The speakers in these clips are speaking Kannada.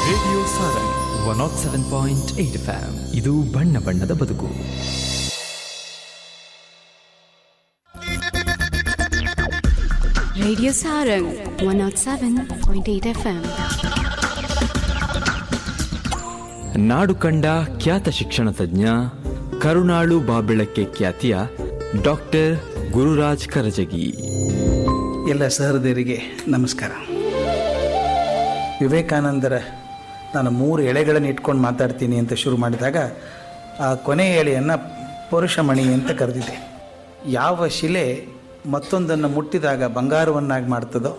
Radio Sarang one nought seven point eight FM ಇದು ಬಣ್ಣ ಬಣ್ಣದ ಬದುಕು Radio Sarang 107.8 FM. ನಾಡು ಕಂಡ ಖ್ಯಾತ ಶಿಕ್ಷಣ ತಜ್ಞ ಕರುಣಾಳು ಬಾಬೆಳಕ್ಕೆ ಖ್ಯಾತಿಯ ಡಾಕ್ಟರ್ ಗುರುರಾಜ್ ಕರಜಗಿ ಎಲ್ಲ ಸಹೃದಯರಿಗೆ ನಮಸ್ಕಾರ ವಿವೇಕಾನಂದರ ನಾನು ಮೂರು ಎಳೆಗಳನ್ನು ಇಟ್ಕೊಂಡು ಮಾತಾಡ್ತೀನಿ ಅಂತ ಶುರು ಮಾಡಿದಾಗ ಆ ಕೊನೆಯ ಎಳೆಯನ್ನು ಪುರುಷಮಣಿ ಅಂತ ಕರೆದಿದೆ ಯಾವ ಶಿಲೆ ಮತ್ತೊಂದನ್ನು ಮುಟ್ಟಿದಾಗ ಬಂಗಾರವನ್ನಾಗಿ ಮಾಡ್ತದೋ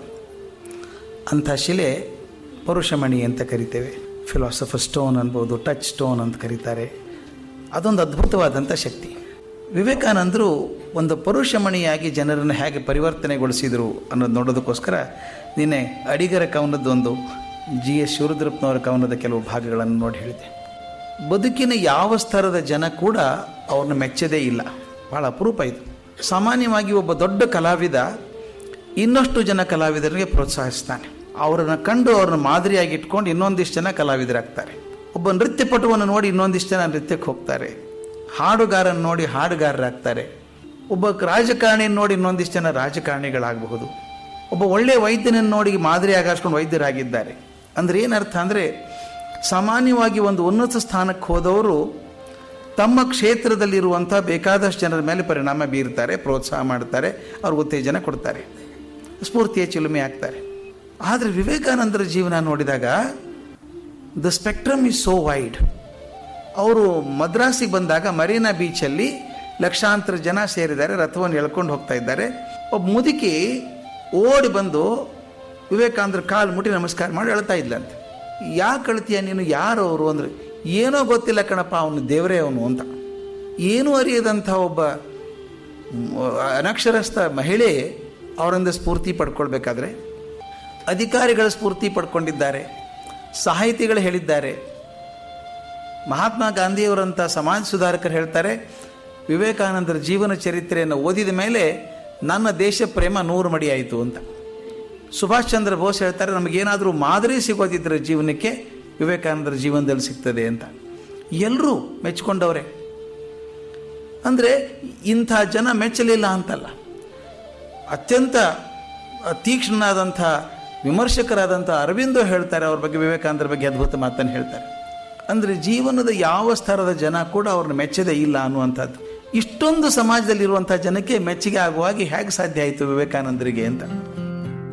ಅಂಥ ಶಿಲೆ ಪುರುಷಮಣಿ ಅಂತ ಕರಿತೇವೆ ಫಿಲಾಸಫರ್ ಸ್ಟೋನ್ ಅನ್ಬೋದು ಟಚ್ ಸ್ಟೋನ್ ಅಂತ ಕರೀತಾರೆ ಅದೊಂದು ಅದ್ಭುತವಾದಂಥ ಶಕ್ತಿ ವಿವೇಕಾನಂದರು ಒಂದು ಪುರುಷಮಣಿಯಾಗಿ ಜನರನ್ನು ಹೇಗೆ ಪರಿವರ್ತನೆಗೊಳಿಸಿದರು ಅನ್ನೋದು ನೋಡೋದಕ್ಕೋಸ್ಕರ ನಿನ್ನೆ ಅಡಿಗರ ಕವನದ್ದೊಂದು ಜಿ ಎಸ್ ಶಿವರುದ್ರಪ್ಪನವರ ಕವನದ ಕೆಲವು ಭಾಗಗಳನ್ನು ನೋಡಿ ಹೇಳಿದೆ ಬದುಕಿನ ಯಾವ ಸ್ತರದ ಜನ ಕೂಡ ಅವ್ರನ್ನ ಮೆಚ್ಚದೇ ಇಲ್ಲ ಭಾಳ ಅಪರೂಪ ಇದು ಸಾಮಾನ್ಯವಾಗಿ ಒಬ್ಬ ದೊಡ್ಡ ಕಲಾವಿದ ಇನ್ನಷ್ಟು ಜನ ಕಲಾವಿದರಿಗೆ ಪ್ರೋತ್ಸಾಹಿಸ್ತಾನೆ ಅವರನ್ನು ಕಂಡು ಅವ್ರನ್ನ ಮಾದರಿಯಾಗಿ ಇಟ್ಕೊಂಡು ಇನ್ನೊಂದಿಷ್ಟು ಜನ ಕಲಾವಿದರಾಗ್ತಾರೆ ಒಬ್ಬ ನೃತ್ಯಪಟುವನ್ನು ನೋಡಿ ಇನ್ನೊಂದಿಷ್ಟು ಜನ ನೃತ್ಯಕ್ಕೆ ಹೋಗ್ತಾರೆ ಹಾಡುಗಾರನ ನೋಡಿ ಹಾಡುಗಾರರಾಗ್ತಾರೆ ಒಬ್ಬ ರಾಜಕಾರಣಿಯನ್ನು ನೋಡಿ ಇನ್ನೊಂದಿಷ್ಟು ಜನ ರಾಜಕಾರಣಿಗಳಾಗಬಹುದು ಒಬ್ಬ ಒಳ್ಳೆಯ ವೈದ್ಯನನ್ನು ನೋಡಿ ಮಾದರಿ ಆಗಾಡ್ಸ್ಕೊಂಡು ವೈದ್ಯರಾಗಿದ್ದಾರೆ ಅಂದರೆ ಏನರ್ಥ ಅಂದರೆ ಸಾಮಾನ್ಯವಾಗಿ ಒಂದು ಉನ್ನತ ಸ್ಥಾನಕ್ಕೆ ಹೋದವರು ತಮ್ಮ ಕ್ಷೇತ್ರದಲ್ಲಿರುವಂಥ ಬೇಕಾದಷ್ಟು ಜನರ ಮೇಲೆ ಪರಿಣಾಮ ಬೀರ್ತಾರೆ ಪ್ರೋತ್ಸಾಹ ಮಾಡ್ತಾರೆ ಅವ್ರಿಗೆ ಉತ್ತೇಜನ ಕೊಡ್ತಾರೆ ಸ್ಫೂರ್ತಿಯ ಚಿಲುಮೆ ಆಗ್ತಾರೆ ಆದರೆ ವಿವೇಕಾನಂದರ ಜೀವನ ನೋಡಿದಾಗ the spectrum is so wide ಅವರು ಮದ್ರಾಸಿಗೆ ಬಂದಾಗ ಮರೀನಾ ಬೀಚಲ್ಲಿ ಲಕ್ಷಾಂತರ ಜನ ಸೇರಿದ್ದಾರೆ ರಥವನ್ನು ಎಳ್ಕೊಂಡು ಹೋಗ್ತಾ ಇದ್ದಾರೆ ಒಬ್ಬ ಮುದುಕಿ ಓಡಿ ಬಂದು ವಿವೇಕಾನಂದ್ರ ಕಾಲು ಮುಟ್ಟಿ ನಮಸ್ಕಾರ ಮಾಡಿ ಅಳ್ತಾ ಇದ್ಲಂತೆ ಯಾಕೆ ಅಳ್ತೀಯ ನೀನು ಯಾರು ಅವರು ಅಂದರೆ ಏನೋ ಗೊತ್ತಿಲ್ಲ ಕಣಪ್ಪ ಅವನು ದೇವರೇ ಅವನು ಅಂತ ಏನೂ ಅರಿಯದಂಥ ಒಬ್ಬ ಮ್, ಅನಕ್ಷರಸ್ಥ ಮಹಿಳೆ ಅವರಿಂದ ಸ್ಫೂರ್ತಿ ಪಡ್ಕೊಳ್ಬೇಕಾದ್ರೆ ಅಧಿಕಾರಿಗಳ ಸ್ಫೂರ್ತಿ ಪಡ್ಕೊಂಡಿದ್ದಾರೆ ಸಾಹಿತಿಗಳು ಹೇಳಿದ್ದಾರೆ ಮಹಾತ್ಮ ಗಾಂಧಿಯವರಂಥ ಸಮಾಜ ಸುಧಾರಕರು ಹೇಳ್ತಾರೆ ವಿವೇಕಾನಂದರ ಜೀವನ ಚರಿತ್ರೆಯನ್ನು ಓದಿದ ಮೇಲೆ ನನ್ನ ದೇಶ ಪ್ರೇಮ ನೂರು ಮಡಿ ಆಯಿತು ಅಂತ ಸುಭಾಷ್ ಚಂದ್ರ ಬೋಸ್ ಹೇಳ್ತಾರೆ ನಮಗೇನಾದರೂ ಮಾದರಿ ಸಿಗೋದಿದ್ರೆ ಜೀವನಕ್ಕೆ ವಿವೇಕಾನಂದರ ಜೀವನದಲ್ಲಿ ಸಿಗ್ತದೆ ಅಂತ ಎಲ್ಲರೂ ಮೆಚ್ಕೊಂಡವ್ರೆ ಅಂದರೆ ಇಂಥ ಜನ ಮೆಚ್ಚಲಿಲ್ಲ ಅಂತಲ್ಲ ಅತ್ಯಂತ ತೀಕ್ಷ್ಣನಾದಂಥ ವಿಮರ್ಶಕರಾದಂಥ ಅರವಿಂದೋ ಹೇಳ್ತಾರೆ ಅವ್ರ ಬಗ್ಗೆ ವಿವೇಕಾನಂದರ ಬಗ್ಗೆ ಅದ್ಭುತ ಮಾತನ್ನು ಹೇಳ್ತಾರೆ ಅಂದರೆ ಜೀವನದ ಯಾವ ಸ್ತರದ ಜನ ಕೂಡ ಅವ್ರನ್ನ ಮೆಚ್ಚದೇ ಇಲ್ಲ ಅನ್ನುವಂಥದ್ದು ಇಷ್ಟೊಂದು ಸಮಾಜದಲ್ಲಿರುವಂಥ ಜನಕ್ಕೆ ಮೆಚ್ಚುಗೆ ಆಗುವಾಗಿ ಹೇಗೆ ಸಾಧ್ಯ ಆಯಿತು ವಿವೇಕಾನಂದರಿಗೆ ಅಂತ